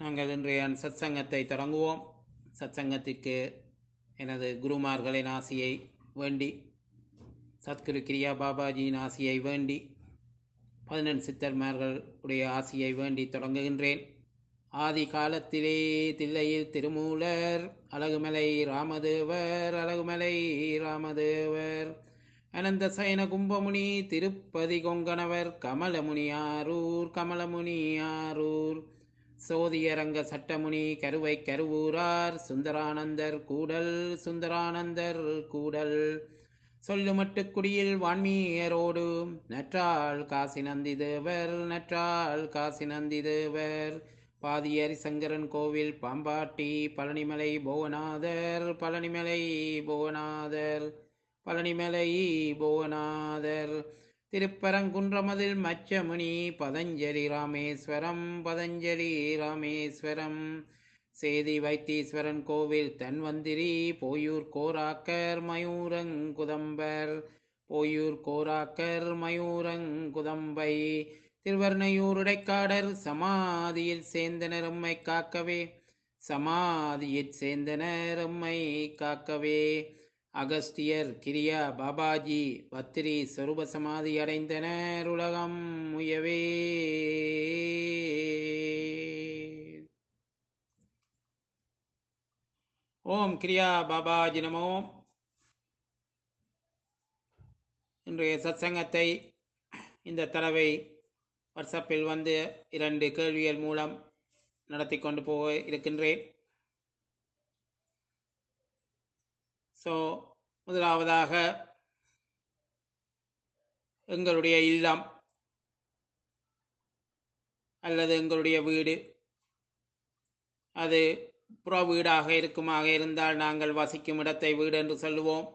நாங்கள் இன்றைய சத்சங்கத்தை தொடங்குவோம் சத்சங்கத்திற்கு எனது குருமார்களின் ஆசியை வேண்டி சத்குரு கிரியா பாபாஜியின் ஆசியை வேண்டி பதினெண் சித்தர்மார்கள் உடைய ஆசியை வேண்டி தொடங்குகின்றேன் ஆதி காலத்திலே தில்லையில் திருமூலர் அழகுமலை ராமதேவர் அழகுமலை ராமதேவர் அனந்த சயன கும்பமுனி திருப்பதி கொங்கணவர் கமலமுனியாரூர் கமலமுனியாரூர் சோதியரங்க சட்டமுனி கருவை கருவூரார் சுந்தரானந்தர் கூடல் சுந்தரானந்தர் கூடல் சொல்லுமட்டுக்குடியில் வான்மீயரோடு நற்றாள் காசி நந்தி தேவர் நற்றாள் காசி நந்தி தேவர் பாதியரி சங்கரன் கோவில் பாம்பாட்டி பழனிமலை புவனாதர் பழனிமலை புவனாதர் பழனிமலை புவனாதர் திருப்பரங்குன்றமதில் மச்சமுனி பதஞ்சலி ராமேஸ்வரம் பதஞ்சலி ராமேஸ்வரம் சேதி வைத்தீஸ்வரன் கோவில் தன்வந்திரி போயூர் கோராக்கர் மயூரங்குதம்பர் போயூர் கோராக்கர் மயூரங்குதம்பை திருவர்ணையூருடைக்காடர் சமாதியில் சேர்ந்தனர் உம்மை காக்கவே சமாதியில் சேர்ந்தனர் உம்மை காக்கவே அகஸ்தியர் கிரியா பாபாஜி பத்திரி சொரூப சமாதி அடைந்தனர் உலகம் முயவே ஓம் கிரியா பாபாஜி நமோ இன்றைய சத்சங்கத்தை இந்த தடவை வாட்ஸ்அப்பில் வந்து இரண்டு கேள்விகள் மூலம் நடத்தி கொண்டு போக இருக்கின்றேன் ஸோ முதலாவதாக எங்களுடைய இல்லம் அல்லது எங்களுடைய வீடு அது புற வீடாக இருக்குமாக இருந்தால் நாங்கள் வசிக்கும் இடத்தை வீடு என்று சொல்லுவோம்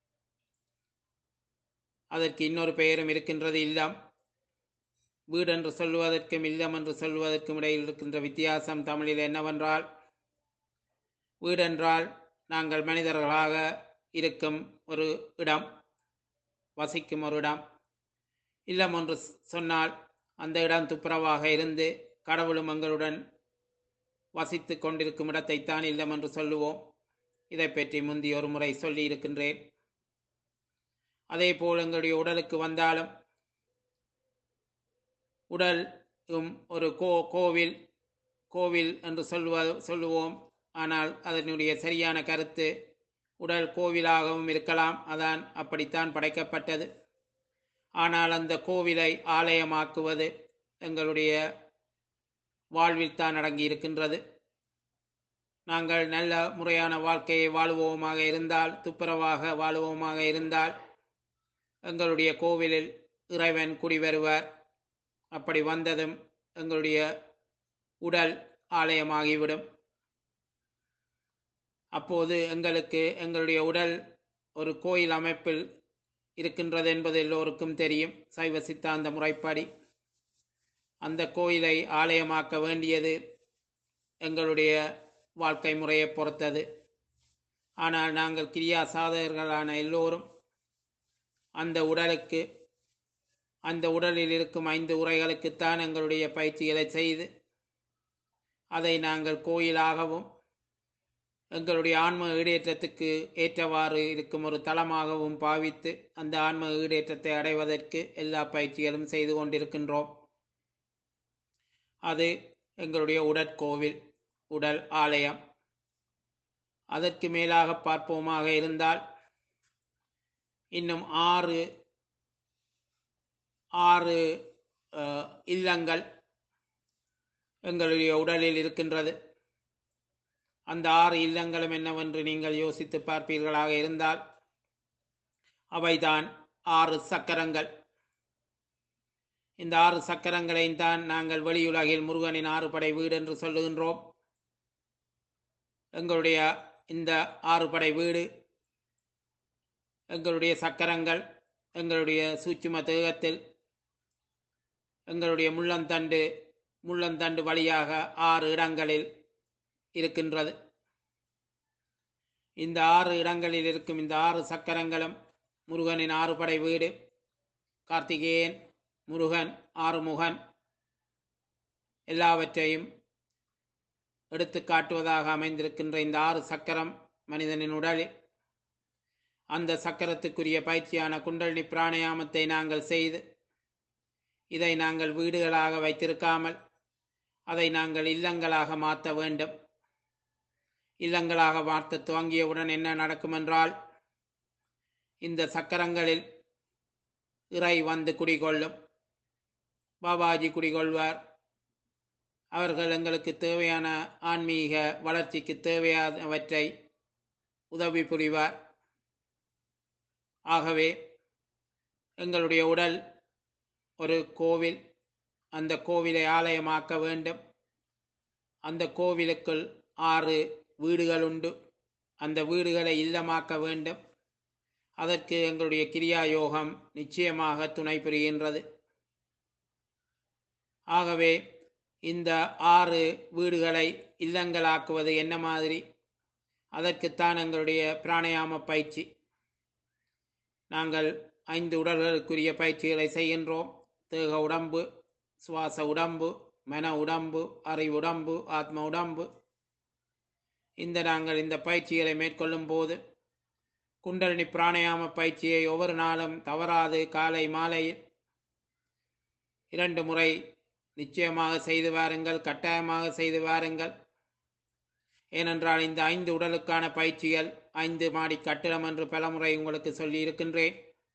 அதற்கு இன்னொரு பெயரும் இருக்கின்றது இல்லம் வீடு என்று சொல்லுவதற்கும் இல்லம் என்று சொல்லுவதற்கும் இடையில் இருக்கின்ற வித்தியாசம் தமிழில் என்னவென்றால் வீடென்றால் நாங்கள் மனிதர்களாக இருக்கும் ஒரு இடம் வசிக்கும் ஒரு இடம் இல்லம் என்று சொன்னால் அந்த இடம் துப்புரவாக இருந்து கடவுளும் எங்களுடன் வசித்து கொண்டிருக்கும் இடத்தைத்தான் இல்லம் என்று சொல்லுவோம் இதை பற்றி முந்தி ஒரு முறை சொல்லி இருக்கின்றேன் அதே போல் எங்களுடைய உடலுக்கு வந்தாலும் உடல் ஒரு கோ கோவில் கோவில் என்று சொல்லுவ சொல்லுவோம் ஆனால் அதனுடைய சரியான கருத்து உடல் கோவிலாகவும் இருக்கலாம் அதான் அப்படித்தான் படைக்கப்பட்டது ஆனால் அந்த கோவிலை ஆலயமாக்குவது எங்களுடைய வாழ்வில் தான் அடங்கி இருக்கின்றது நாங்கள் நல்ல முறையான வாழ்க்கையை வாழுவோமாக இருந்தால் துப்புரவாக வாழுவோமாக இருந்தால் எங்களுடைய கோவிலில் இறைவன் குடி வருவார் அப்படி வந்ததும் எங்களுடைய உடல் ஆலயமாகிவிடும் அப்போது எங்களுக்கு எங்களுடைய உடல் ஒரு கோயில் அமைப்பில் இருக்கின்றது என்பது எல்லோருக்கும் தெரியும் சைவ சித்தாந்த முறைப்படி அந்த கோயிலை ஆலயமாக்க வேண்டியது எங்களுடைய வாழ்க்கை முறையை பொறுத்தது ஆனால் நாங்கள் கிரியா சாதகர்களான எல்லோரும் அந்த உடலுக்கு அந்த உடலில் இருக்கும் ஐந்து உரைகளுக்குத்தான் எங்களுடைய பயிற்சிகளை செய்து அதை நாங்கள் கோயிலாகவும் எங்களுடைய ஆன்ம ஈடேற்றத்துக்கு ஏற்றவாறு இருக்கும் ஒரு தளமாகவும் பாவித்து அந்த ஆன்ம ஈடேற்றத்தை அடைவதற்கு எல்லா பயிற்சிகளும் செய்து கொண்டிருக்கின்றோம் அது எங்களுடைய உடற்கோவில் உடல் ஆலயம் அதற்கு மேலாக பார்ப்போமாக இருந்தால் இன்னும் ஆறு ஆறு இல்லங்கள் எங்களுடைய உடலில் இருக்கின்றது அந்த ஆறு இல்லங்களும் என்னவென்று நீங்கள் யோசித்து பார்ப்பீர்களாக இருந்தால் அவைதான் ஆறு சக்கரங்கள் இந்த ஆறு சக்கரங்களையும் தான் நாங்கள் வெளியுலகில் முருகனின் ஆறு படை வீடு என்று சொல்லுகின்றோம் எங்களுடைய இந்த ஆறு படை வீடு எங்களுடைய சக்கரங்கள் எங்களுடைய சூட்சும தேகத்தில் எங்களுடைய முள்ளந்தண்டு முள்ளந்தண்டு வழியாக ஆறு இடங்களில் இருக்கின்றது இந்த ஆறு இடங்களில் இருக்கும் இந்த ஆறு சக்கரங்களும் முருகனின் ஆறு படை வீடு கார்த்திகேயன் முருகன் ஆறுமுகன் எல்லாவற்றையும் எடுத்து காட்டுவதாக அமைந்திருக்கின்ற இந்த ஆறு சக்கரம் மனிதனின் உடலில் அந்த சக்கரத்துக்குரிய பயிற்சியான குண்டலினி பிராணயாமத்தை நாங்கள் செய்து இதை நாங்கள் வீடுகளாக வைத்திருக்காமல் அதை நாங்கள் இல்லங்களாக மாற்ற வேண்டும் இல்லங்களாக மாற்ற துவங்கியவுடன் என்ன நடக்குமென்றால் இந்த சக்கரங்களில் இறை வந்து குடிகொள்ளும் பாபாஜி குடிகொள்வார் அவர்கள் எங்களுக்கு தேவையான ஆன்மீக வளர்ச்சிக்கு தேவையானவற்றை உதவி புரிவார் ஆகவே எங்களுடைய உடல் ஒரு கோவில் அந்த கோவிலை ஆலயமாக்க வேண்டும் அந்த கோவிலுக்குள் ஆறு வீடுகள் உண்டு அந்த வீடுகளை இல்லமாக்க வேண்டும் அதற்கு எங்களுடைய கிரியா யோகம் நிச்சயமாக துணை புரிகின்றது ஆகவே இந்த ஆறு வீடுகளை இல்லங்களாக்குவது என்ன மாதிரி அதற்குத்தான் எங்களுடைய பிராணயாம பயிற்சி நாங்கள் ஐந்து உடல்களுக்குரிய பயிற்சிகளை செய்கின்றோம் தேக உடம்பு சுவாச உடம்பு மன உடம்பு அறிவு உடம்பு ஆத்ம உடம்பு இந்த நாங்கள் இந்த பயிற்சிகளை மேற்கொள்ளும் போது குண்டலினி பிராணயாம பயிற்சியை ஒவ்வொரு நாளும் தவறாது காலை மாலையில் இரண்டு முறை நிச்சயமாக செய்து வாருங்கள் கட்டாயமாக செய்து வாருங்கள் ஏனென்றால் இந்த ஐந்து உடலுக்கான பயிற்சிகள் ஐந்து மாடி கட்டிடம் என்று பலமுறை உங்களுக்கு சொல்லி இருக்கின்றேன்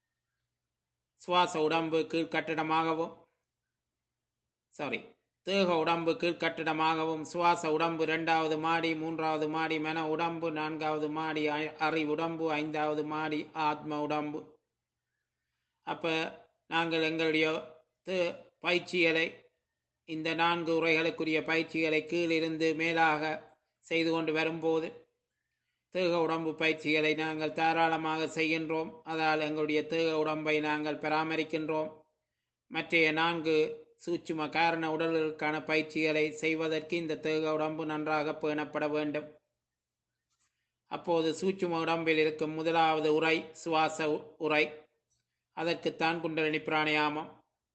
சுவாச உடம்பு கீழ்கட்டிடமாகவும் சாரி தேக உடம்பு கீழ்கட்டிடமாகவும் சுவாச உடம்பு இரண்டாவது மாடி மூன்றாவது மாடி மன உடம்பு நான்காவது மாடி அறிவு உடம்பு ஐந்தாவது மாடி ஆத்ம உடம்பு அப்போ நாங்கள் எங்களுடைய பயிற்சிகளை இந்த நான்கு உரைகளுக்குரிய பயிற்சிகளை கீழிருந்து மேலாக செய்து கொண்டு வரும்போது தேக உடம்பு பயிற்சிகளை நாங்கள் தாராளமாக செய்கின்றோம் அதால் எங்களுடைய தேக உடம்பை நாங்கள் பராமரிக்கின்றோம் மற்றைய நான்கு சூட்சும காரண உடல்களுக்கான பயிற்சிகளை செய்வதற்கு இந்த தேக உடம்பு நன்றாக பேணப்பட வேண்டும் அப்போது சூட்சும உடம்பில் இருக்கும் முதலாவது உரை சுவாச உரை அதற்குத்தான் குண்டலினி பிராணயாமம்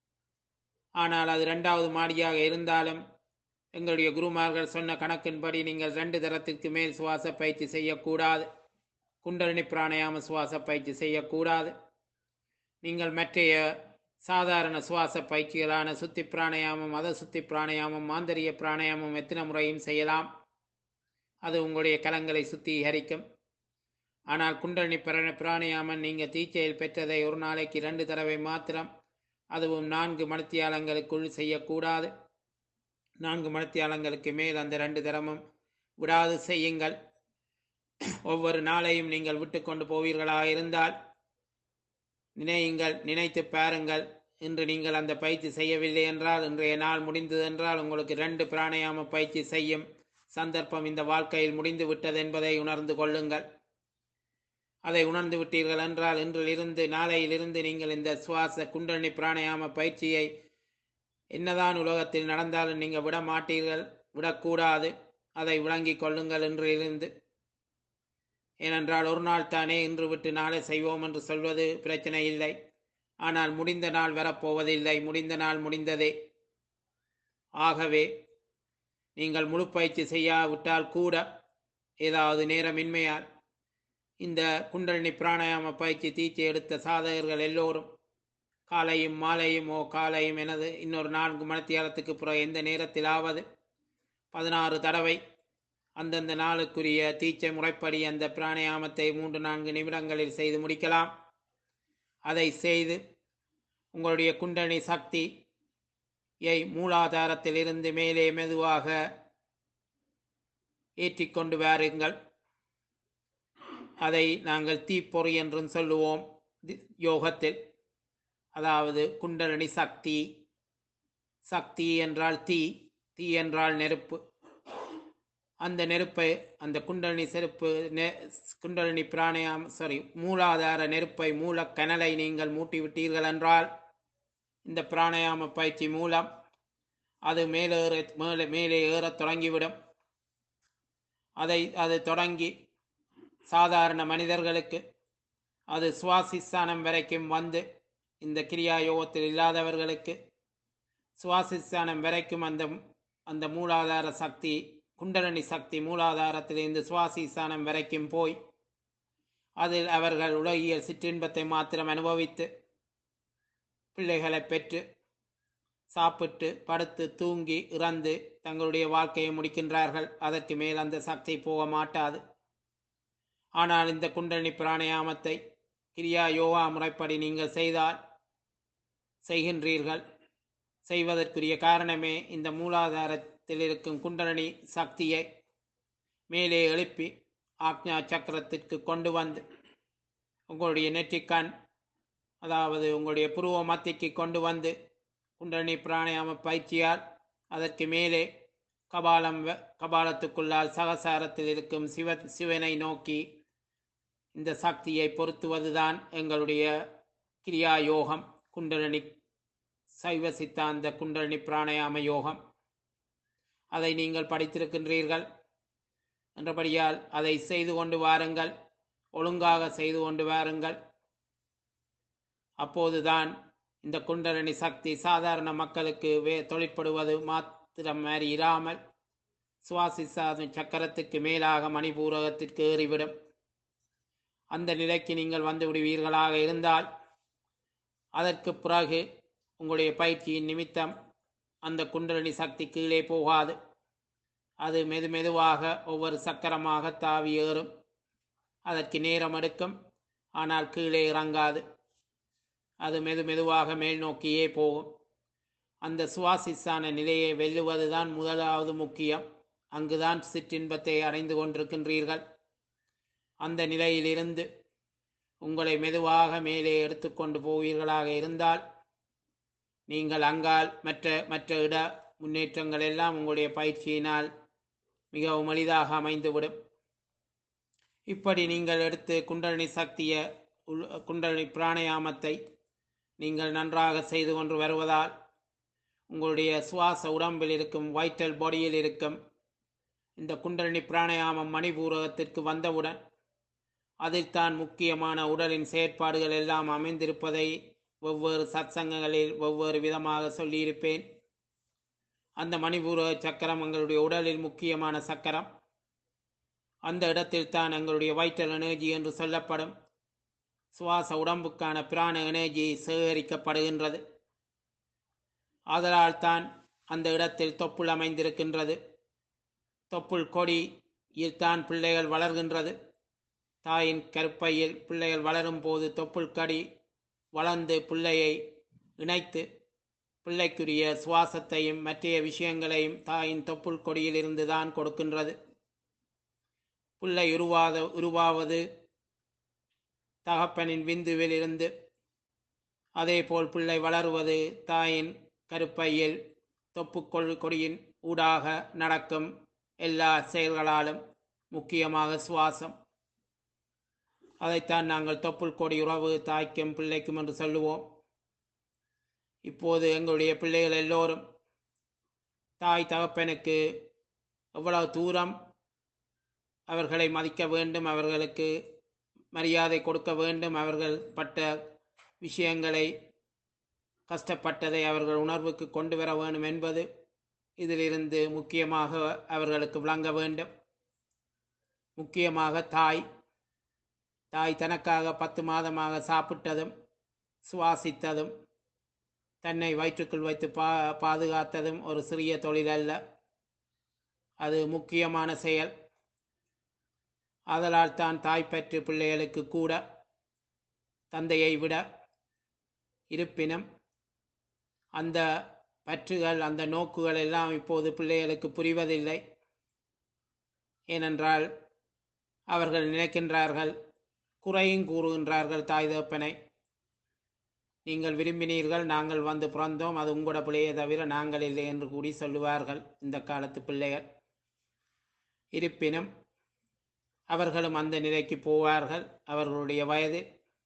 ஆனால் அது ரெண்டாவது மாடியாக இருந்தாலும் எங்களுடைய குருமார்கள் சொன்ன கணக்கின்படி நீங்கள் ரெண்டு தரத்திற்கு மேல் சுவாச பயிற்சி செய்யக்கூடாது குண்டலினி பிராணயாம சுவாச பயிற்சி செய்யக்கூடாது நீங்கள் மற்றைய சாதாரண சுவாச பயிற்சிகளான சுத்தி பிராணயாமம் மத சுத்தி பிராணயாமம் மாந்தரிய பிராணயாமம் எத்தனை முறையும் செய்யலாம் அது உங்களுடைய கலங்களை சுத்திகரிக்கும் ஆனால் குண்டலினி பிராண பிராணயாமம் நீங்கள் தீச்சையில் பெற்றதை ஒரு நாளைக்கு ரெண்டு தடவை மாத்திரம் அதுவும் நான்கு மணித்தியாலங்களுக்குள் செய்யக்கூடாது நான்கு மணித்தியாலங்களுக்கு மேல் அந்த ரெண்டு தரமும் விடாது செய்யுங்கள் ஒவ்வொரு நாளையும் நீங்கள் விட்டு கொண்டு போவீர்களாக இருந்தால் நினையுங்கள் நினைத்து பாருங்கள் இன்று நீங்கள் அந்த பயிற்சி செய்யவில்லை என்றால் இன்றைய நாள் முடிந்தது என்றால் உங்களுக்கு ரெண்டு பிராணயாம பயிற்சி செய்யும் சந்தர்ப்பம் இந்த வாழ்க்கையில் முடிந்து விட்டது என்பதை உணர்ந்து கொள்ளுங்கள் அதை உணர்ந்து விட்டீர்கள் என்றால் இன்றிலிருந்து நாளையிலிருந்து நீங்கள் இந்த சுவாச குண்டலினி பிராணயாம பயிற்சியை என்னதான் உலகத்தில் நடந்தாலும் நீங்கள் விட மாட்டீர்கள் விடக்கூடாது அதை விளங்கிக் கொள்ளுங்கள் இன்றிலிருந்து ஏனென்றால் ஒரு நாள் தானே இன்று விட்டு நாளை செய்வோம் என்று சொல்வது பிரச்சனை இல்லை ஆனால் முடிந்த நாள் வரப்போவதில்லை முடிந்த நாள் முடிந்ததே ஆகவே நீங்கள் முழு பயிற்சி செய்யாவிட்டால் கூட ஏதாவது நேரமின்மையால் இந்த குண்டலினி பிராணாயாம பயிற்சி தீச்சி எடுத்த சாதகர்கள் எல்லோரும் காலையும் மாலையும் ஓ காலையும் எனது இன்னொரு நான்கு மணித்தியாலத்துக்கு பிறகு எந்த நேரத்திலாவது பதினாறு தடவை அந்தந்த நாளுக்குரிய தீச்சை முறைப்படி அந்த பிராணாயாமத்தை மூன்று நான்கு நிமிடங்களில் செய்து முடிக்கலாம் அதை செய்து உங்களுடைய குண்டலினி சக்தியை மூலாதாரத்திலிருந்து மேலே மெதுவாக ஏற்றிக்கொண்டு வாருங்கள் அதை நாங்கள் தீப்பொறி என்றும் சொல்லுவோம் யோகத்தில் அதாவது குண்டலினி சக்தி சக்தி என்றால் தீ தீ என்றால் நெருப்பு அந்த நெருப்பை அந்த குண்டலினி செருப்பு குண்டலினி பிராணயாம் சாரி மூலாதார நெருப்பை மூலக்கனலை நீங்கள் மூட்டி விட்டீர்கள் என்றால் இந்த பிராணயாம பயிற்சி மூலம் அது மேலேற மேலே மேலே ஏறத் தொடங்கிவிடும் அதை அது தொடங்கி சாதாரண மனிதர்களுக்கு அது சுவாசிஸ்தானம் வரைக்கும் வந்து இந்த கிரியா யோகத்தில் இல்லாதவர்களுக்கு சுவாசிஸ்தானம் வரைக்கும் அந்த அந்த மூலாதார சக்தி குண்டலினி சக்தி மூலாதாரத்திலிருந்து சுவாசிசானம் வரைக்கும் போய் அதில் அவர்கள் உலகியல் சிற்றின்பத்தை மாத்திரம் அனுபவித்து பிள்ளைகளை பெற்று சாப்பிட்டு படுத்து தூங்கி இறந்து தங்களுடைய வாழ்க்கையை முடிக்கின்றார்கள் அதற்கு மேல் அந்த சக்தி போக மாட்டாது ஆனால் இந்த குண்டலினி பிராணயாமத்தை கிரியா யோகா முறைப்படி நீங்கள் செய்தால் செய்கின்றீர்கள் செய்வதற்குரிய காரணமே இந்த மூலாதாரத்தில் இருக்கும் குண்டலினி சக்தியை மேலே எழுப்பி ஆக்ஞா சக்கரத்திற்கு கொண்டு வந்து உங்களுடைய நெற்றிக்கண் அதாவது உங்களுடைய புருவ மத்திக்கு கொண்டு வந்து குண்டலினி பிராணாயாம பயிற்சியால் அதற்கு மேலே கபாலம் வ- கபாலத்துக்குள்ளால் சகசாரத்தில் இருக்கும் சிவ சிவனை நோக்கி இந்த சக்தியை பொருத்துவதுதான் எங்களுடைய கிரியா யோகம் குண்டலினி சைவ சித்தாந்த குண்டலினி பிராணாயாம யோகம் அதை நீங்கள் படித்திருக்கின்றீர்கள் என்றபடியால் அதை செய்து கொண்டு வாருங்கள் ஒழுங்காக செய்து கொண்டு வாருங்கள் அப்போதுதான் இந்த குண்டலினி சக்தி சாதாரண மக்களுக்கு வே தொழிற்படுவது மாத்திரம் மாதிரி இராமல் சுவாசிசாத சக்கரத்துக்கு மேலாக மணிபூரகத்திற்கு ஏறிவிடும் அந்த நிலைக்கு நீங்கள் வந்து விடுவீர்களாக இருந்தால் அதற்கு பிறகு உங்களுடைய பயிற்சியின் நிமித்தம் அந்த குண்டலினி சக்தி கீழே போகாது அது மெது மெதுவாக ஒவ்வொரு சக்கரமாக தாவி ஏறும் அதற்கு நேரம் எடுக்கும் ஆனால் கீழே இறங்காது அது மெது மெதுவாக மேல் நோக்கியே போகும் அந்த சுவாசிசான நிலையை வெல்லுவதுதான் முதலாவது முக்கியம் அங்குதான் சிற்றின்பத்தை அடைந்து கொண்டிருக்கின்றீர்கள் அந்த நிலையிலிருந்து உங்களை மெதுவாக மேலே எடுத்துக்கொண்டு போவீர்களாக இருந்தால் நீங்கள் அங்கால் மற்ற மற்ற இட முன்னேற்றங்கள் எல்லாம் உங்களுடைய பயிற்சியினால் மிகவும் எளிதாக அமைந்துவிடும் இப்படி நீங்கள் எடுத்து குண்டலினி சக்திய உள் குண்டலினி பிராணயாமத்தை நீங்கள் நன்றாக செய்து கொண்டு வருவதால் உங்களுடைய சுவாச உடம்பில் இருக்கும் வைட்டல் பாடியில் இருக்கும் இந்த குண்டலினி பிராணயாமம் மணிபூரகத்திற்கு வந்தவுடன் அதில்தான் முக்கியமான உடலின் செயற்பாடுகள் எல்லாம் அமைந்திருப்பதை ஒவ்வொரு சத்சங்கங்களில் ஒவ்வொரு விதமாக சொல்லியிருப்பேன் அந்த மணிபூரக சக்கரம் எங்களுடைய உடலில் முக்கியமான சக்கரம் அந்த இடத்தில் தான் எங்களுடைய வைட்டல் எனர்ஜி என்று சொல்லப்படும் சுவாச உடம்புக்கான பிராண எனர்ஜி சேகரிக்கப்படுகின்றது ஆதலால் தான் அந்த இடத்தில் தொப்புள் அமைந்திருக்கின்றது தொப்புள் கொடியில் தான் பிள்ளைகள் வளர்கின்றது தாயின் கருப்பையில் பிள்ளைகள் வளரும் போது தொப்புள் கடி வளர்ந்து பிள்ளையை இணைத்து பிள்ளைக்குரிய சுவாசத்தையும் மற்றைய விஷயங்களையும் தாயின் தொப்புள் கொடியிலிருந்து தான் கொடுக்கின்றது பிள்ளை உருவாத உருவாவது தகப்பனின் விந்துவிலிருந்து அதேபோல் பிள்ளை வளருவது தாயின் கருப்பையில் தொப்புக்கொள் கொடியின் ஊடாக நடக்கும் எல்லா செயல்களாலும் முக்கியமாக சுவாசம் அதைத்தான் நாங்கள் தொப்புள் கொடி உறவு தாய்க்கும் பிள்ளைக்கும் என்று சொல்லுவோம் இப்போது எங்களுடைய பிள்ளைகள் எல்லோரும் தாய் தகப்பனுக்கு எவ்வளவு தூரம் அவர்களை மதிக்க வேண்டும் அவர்களுக்கு மரியாதை கொடுக்க வேண்டும் அவர்கள் பட்ட விஷயங்களை கஷ்டப்பட்டதை அவர்கள் உணர்வுக்கு கொண்டு வர வேண்டும் என்பது இதிலிருந்து முக்கியமாக அவர்களுக்கு விளங்க வேண்டும் முக்கியமாக தாய் தாய் தனக்காக பத்து மாதமாக சாப்பிட்டதும் சுவாசித்ததும் தன்னை வயிற்றுக்குள் வைத்து பா பாதுகாத்ததும் ஒரு சிறிய தொழில் அல்ல அது முக்கியமான செயல் ஆதலால் தான் தாய் பெற்று பிள்ளைகளுக்கு கூட தந்தையை விட இருப்பினும் அந்த பற்றுகள் அந்த நோக்குகள் எல்லாம் இப்போது பிள்ளைகளுக்கு புரிவதில்லை ஏனென்றால் அவர்கள் நினைக்கின்றார்கள் குறையும் கூறுகின்றார்கள் தாய் தகப்பனை நீங்கள் விரும்பினீர்கள் நாங்கள் வந்து பிறந்தோம் அது உங்களோட பிள்ளையை தவிர நாங்கள் இல்லை என்று கூடி சொல்லுவார்கள் இந்த காலத்து பிள்ளைகள் இருப்பினும் அவர்களும் அந்த நிலைக்கு போவார்கள் அவர்களுடைய வயது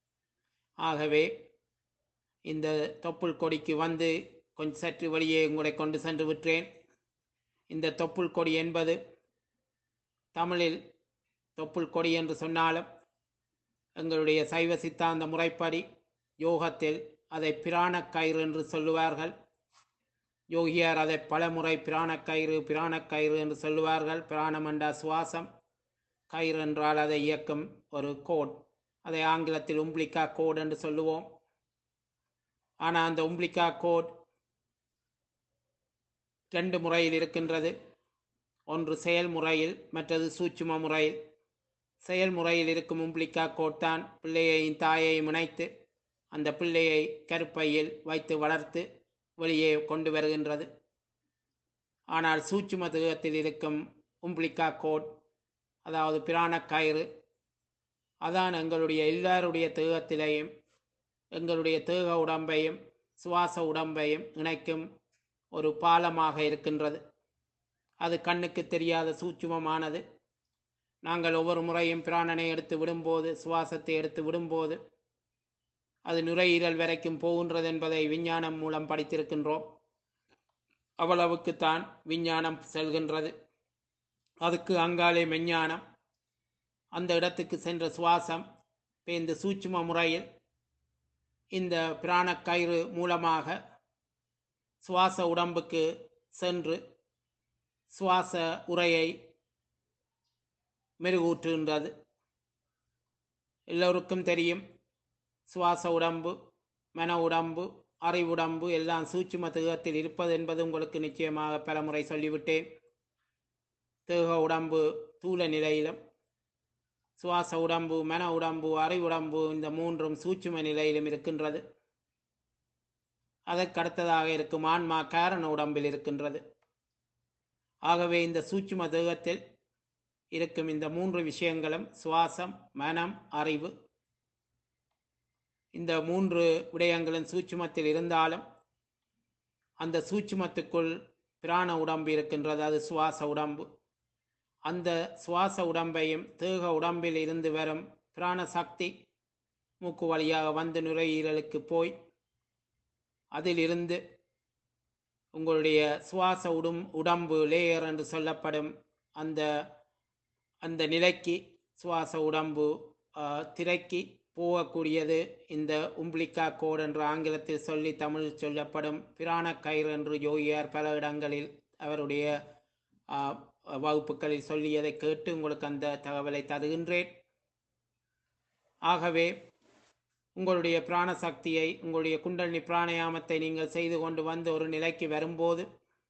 ஆகவே இந்த தொப்புள் கொடிக்கு வந்து கொஞ்சம் சற்று வழியே உங்களை கொண்டு சென்று விட்டேன் இந்த தொப்புள் கொடி என்பது தமிழில் தொப்புள் கொடி என்று சொன்னாலும் எங்களுடைய சைவ சித்தாந்த முறைப்படி யோகத்தில் அதை பிராண கயிறு என்று சொல்லுவார்கள் யோகியார் அதை பலமுறை பிராணக்கயிறு பிராணக்கயிறு என்று சொல்லுவார்கள் பிராணம் என்ற சுவாசம் கயிறு என்றால் அதை இயக்கும் ஒரு கோட் அதை ஆங்கிலத்தில் உம்ப்ளிகா கோட் என்று சொல்லுவோம் ஆனால் அந்த உம்ப்ளிகா கோட் ரெண்டு முறையில் இருக்கின்றது ஒன்று செயல்முறையில் மற்றது சூட்சும முறையில் செயல்முறையில் இருக்கும் உம்ப்ளிகா கோட் தான் பிள்ளையையும் தாயையும் இணைத்து அந்த பிள்ளையை கருப்பையில் வைத்து வளர்த்து வெளியே கொண்டு வருகின்றது ஆனால் சூட்சும தேகத்தில் இருக்கும் உம்ப்ளிகா கோட் அதாவது பிராண கயிறு அதான் எங்களுடைய எல்லாருடைய தேகத்திலையும் எங்களுடைய தேக உடம்பையும் சுவாச உடம்பையும் இணைக்கும் ஒரு பாலமாக இருக்கின்றது அது கண்ணுக்கு தெரியாத சூட்சுமமானது நாங்கள் ஒவ்வொரு முறையும் பிராணனை எடுத்து விடும்போது சுவாசத்தை எடுத்து விடும்போது அது நுரையீரல் வரைக்கும் போகின்றது என்பதை விஞ்ஞானம் மூலம் படித்திருக்கின்றோம் அவ்வளவுக்குத்தான் விஞ்ஞானம் செல்கின்றது அதுக்கு அங்காலே மெஞ்ஞானம் அந்த இடத்துக்கு சென்ற சுவாசம் இந்த சூட்சும முறையில் இந்த பிராணக்கயிறு மூலமாக சுவாச உடம்புக்கு சென்று சுவாச உரையை மெருகூற்றுகின்றது எல்லோருக்கும் தெரியும் சுவாச உடம்பு மன உடம்பு அறிவுடம்பு எல்லாம் சூட்சும தேகத்தில் இருப்பது என்பது உங்களுக்கு நிச்சயமாக பலமுறை சொல்லிவிட்டேன் தேக உடம்பு தூல நிலையிலும் சுவாச உடம்பு மன உடம்பு அறிவுடம்பு இந்த மூன்றும் சூட்சும நிலையிலும் இருக்கின்றது அதற்கடுத்ததாக இருக்கும் ஆன்மா காரண உடம்பில் இருக்கின்றது ஆகவே இந்த சூட்சும தேகத்தில் இருக்கும் இந்த மூன்று விஷயங்களும் சுவாசம் மனம் அறிவு இந்த மூன்று விடயங்களும் சூட்சுமத்தில் இருந்தாலும் அந்த சூட்சுமத்துக்குள் பிராண உடம்பு இருக்கின்றது அது சுவாச உடம்பு அந்த சுவாச உடம்பையும் தேக உடம்பில் இருந்து வரும் பிராண சக்தி மூக்கு வழியாக வந்து நுரையீரலுக்கு போய் அதிலிருந்து உங்களுடைய சுவாச உடும் உடம்பு லேயர் என்று சொல்லப்படும் அந்த அந்த நிலைக்கு சுவாச உடம்பு ஆஹ், திரைக்கு போகக்கூடியது இந்த உம்ப்ளிக்கா கோட் என்று ஆங்கிலத்தில் சொல்லி தமிழில் சொல்லப்படும் பிராண கயிறு என்று யோகியார் பல இடங்களில் அவருடைய ஆஹ், வகுப்புகளில் சொல்லியதை கேட்டு உங்களுக்கு அந்த தகவலை தருகின்றேன் ஆகவே உங்களுடைய பிராண சக்தியை உங்களுடைய குண்டலினி பிராணயாமத்தை நீங்கள் செய்து கொண்டு வந்து ஒரு நிலைக்கு வரும்போது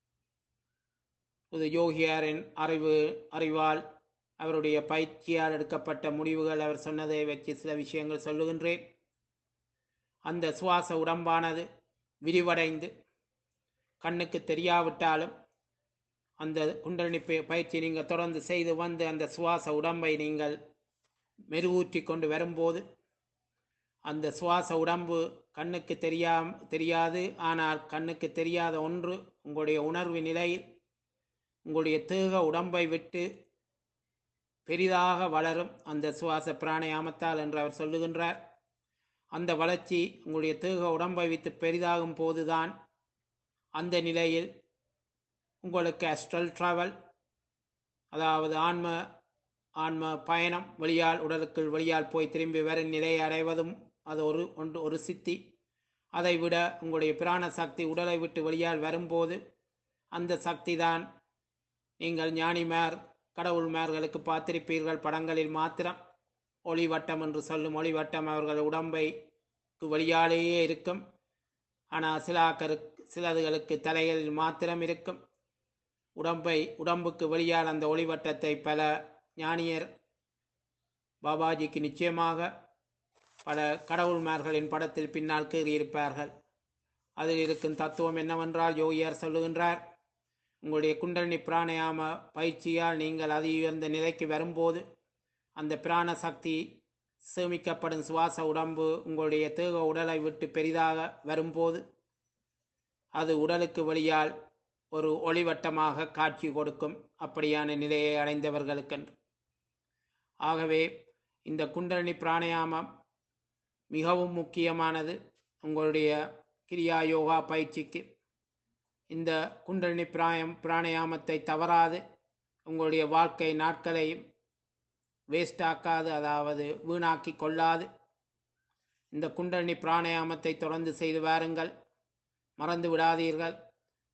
இது யோகியாரின் அறிவு அறிவால் அவருடைய பயிற்சியால் எடுக்கப்பட்ட முடிவுகள் அவர் சொன்னதை வச்சு சில விஷயங்கள் சொல்லுகின்றேன் அந்த சுவாச உடம்பானது விரிவடைந்து கண்ணுக்கு தெரியாவிட்டாலும் அந்த குண்டலினி பய- பயிற்சி நீங்கள் தொடர்ந்து செய்து வந்து அந்த சுவாச உடம்பை நீங்கள் மெருகூற்றி கொண்டு வரும்போது அந்த சுவாச உடம்பு கண்ணுக்கு தெரியாம தெரியாது ஆனால் கண்ணுக்கு தெரியாத ஒன்று உங்களுடைய உணர்வு நிலையில் உங்களுடைய தேக உடம்பை விட்டு பெரிதாக வளரும் அந்த சுவாச பிராணயாமத்தால் என்று அவர் சொல்லுகின்றார் அந்த வளர்ச்சி உங்களுடைய தேக உடம்பை விட்டு பெரிதாகும் போதுதான் அந்த நிலையில் உங்களுக்கு அஸ்ட்ரல் டிராவல் அதாவது ஆன்ம ஆன்ம பயணம் வெளியால் உடலுக்குள் வெளியால் போய் திரும்பி வரும் நிலையை அடைவதும் அது ஒரு ஒன்று ஒரு சித்தி அதை விட உங்களுடைய பிராண சக்தி உடலை விட்டு வெளியால் வரும்போது அந்த சக்தி தான் நீங்கள் ஞானிமார் கடவுள்மார்களுக்கு பார்த்திருப்பீர்கள் படங்களில் மாத்திரம் ஒளிவட்டம் என்று சொல்லும் ஒளிவட்டம் அவர்கள் உடம்பை வெளியாலேயே இருக்கும் ஆனால் சிலாக்கருக்கு சிலதுகளுக்கு தலைகளில் மாத்திரம் இருக்கும் உடம்பை உடம்புக்கு வெளியால் அந்த ஒளிவட்டத்தை பல ஞானியர் பாபாஜிக்கு நிச்சயமாக பல கடவுள்மார்களின் படத்தில் பின்னால் கீறியிருப்பார்கள் அதில் இருக்கும் தத்துவம் என்னவென்றால் யோகியார் சொல்லுகின்றார் உங்களுடைய குண்டலினி பிராணயாம பயிற்சியால் நீங்கள் அதி உயர்ந்த நிலைக்கு வரும்போது அந்த பிராண சக்தி சேமிக்கப்படும் சுவாச உடம்பு உங்களுடைய தேக உடலை விட்டு பெரிதாக வரும்போது அது உடலுக்கு வெளியால் ஒரு ஒளிவட்டமாக காட்சி கொடுக்கும் அப்படியான நிலையை அடைந்தவர்களுக்கென்று ஆகவே இந்த குண்டலினி பிராணயாமம் மிகவும் முக்கியமானது உங்களுடைய கிரியா யோகா பயிற்சிக்கு இந்த குண்டலினி பிராயம் பிராணயாமத்தை தவறாது உங்களுடைய வாழ்க்கை நாட்களையும் வேஸ்ட் ஆக்காது அதாவது வீணாக்கி கொள்ளாது இந்த குண்டலினி பிராணயாமத்தை தொடர்ந்து செய்து வாருங்கள் மறந்து விடாதீர்கள்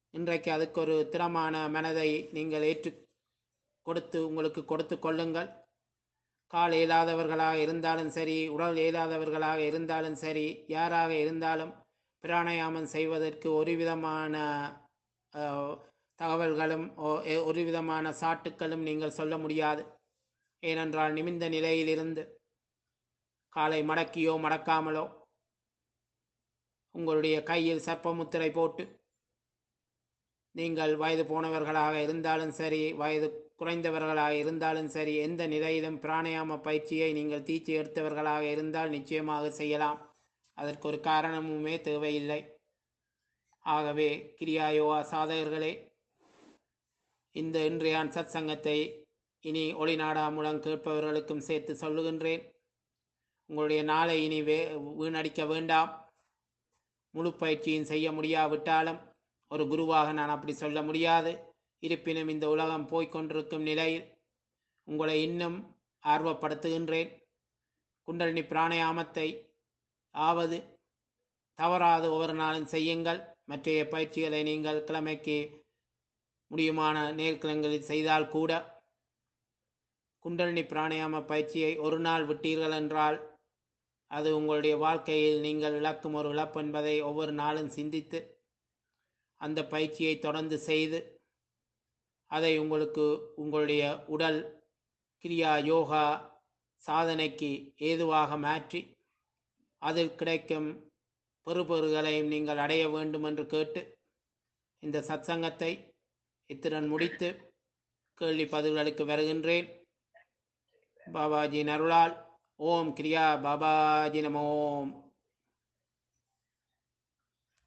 இன்றைக்கு அதுக்கு ஒரு திறமான மனதை நீங்கள் ஏற்று கொடுத்து உங்களுக்கு கொடுத்து கொள்ளுங்கள் கால் இயலாதவர்களாக இருந்தாலும் சரி உடல் இயலாதவர்களாக இருந்தாலும் சரி யாராக இருந்தாலும் பிராணாயாமம் செய்வதற்கு ஒரு விதமான அஹ், தகவல்களும் ஒ- எ- ஒரு விதமான சாட்டுக்களும் நீங்கள் சொல்ல முடியாது ஏனென்றால் நிமிந்த நிலையிலிருந்து காலை மடக்கியோ மடக்காமலோ உங்களுடைய கையில் சர்ப்ப முத்திரை போட்டு நீங்கள் வயது போனவர்களாக இருந்தாலும் சரி வயது குறைந்தவர்களாக இருந்தாலும் சரி எந்த நிலையிலும் பிராணாயாம பயிற்சியை நீங்கள் தீச்சி எடுத்தவர்களாக இருந்தால் நிச்சயமாக செய்யலாம் அதற்கு ஒரு காரணமுமே தேவையில்லை ஆகவே கிரியா யோகா சாதகர்களே இந்த இன்றைய சத் சங்கத்தை இனி ஒளிநாடா மூலம் கேட்பவர்களுக்கும் சேர்த்து சொல்லுகின்றேன் உங்களுடைய நாளை இனி வே வீணடிக்க வேண்டாம் முழு பயிற்சியும் செய்ய முடியாவிட்டாலும் ஒரு குருவாக நான் அப்படி சொல்ல முடியாது இருப்பினும் இந்த உலகம் போய்க்கொண்டிருக்கும் நிலையில் உங்களை இன்னும் ஆர்வப்படுத்துகின்றேன் குண்டலினி பிராணாயாமத்தை ஆவது தவறாது ஒவ்வொரு நாளும் செய்யுங்கள் மற்றைய பயிற்சிகளை நீங்கள் கிழமைக்கு முடியுமான நேர்கிழங்களில் செய்தால் கூட குண்டலினி பிராணாயாம பயிற்சியை ஒரு நாள் விட்டீர்கள் என்றால் அது உங்களுடைய வாழ்க்கையில் நீங்கள் இழக்கும் ஒரு இழப்பு என்பதை ஒவ்வொரு நாளும் சிந்தித்து அந்த பயிற்சியை தொடர்ந்து செய்து அதை உங்களுக்கு உங்களுடைய உடல் கிரியா யோகா சாதனைக்கு ஏதுவாக மாற்றி அதில் கிடைக்கும் பெறுபொருள்களையும் நீங்கள் அடைய வேண்டும் என்று கேட்டு இந்த சத்சங்கத்தை இத்துடன் முடித்து கேள்வி பதில்களுக்கு வருகின்றேன் பாபாஜி அருளால் ஓம் கிரியா பாபாஜி நமோம்